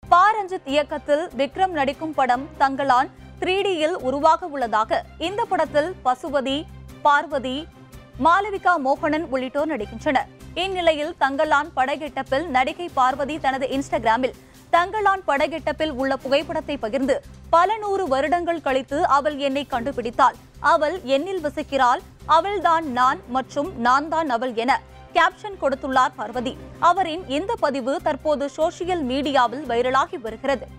பா ரஞ்சித் இயக்கத்தில் விக்ரம் நடிக்கும் படம் தங்களான் த்ரீ டியில் உருவாக உள்ளதாக இந்த படத்தில் பசுபதி பார்வதி மாளவிகா மோகனன் உள்ளிட்டோர் நடிக்கின்றனர் இந்நிலையில் தங்களான் படகெட்டப்பில் நடிகை பார்வதி தனது இன்ஸ்டாகிராமில் தங்களான் படகெட்டப்பில் உள்ள புகைப்படத்தை பகிர்ந்து பல நூறு வருடங்கள் கழித்து அவள் என்னை கண்டுபிடித்தாள் அவள் என்னில் வசிக்கிறாள் அவள்தான் நான் மற்றும் நான் தான் அவள் என கேப்ஷன் கொடுத்துள்ளார் பார்வதி அவரின் இந்த பதிவு தற்போது சோசியல் மீடியாவில் வைரலாகி வருகிறது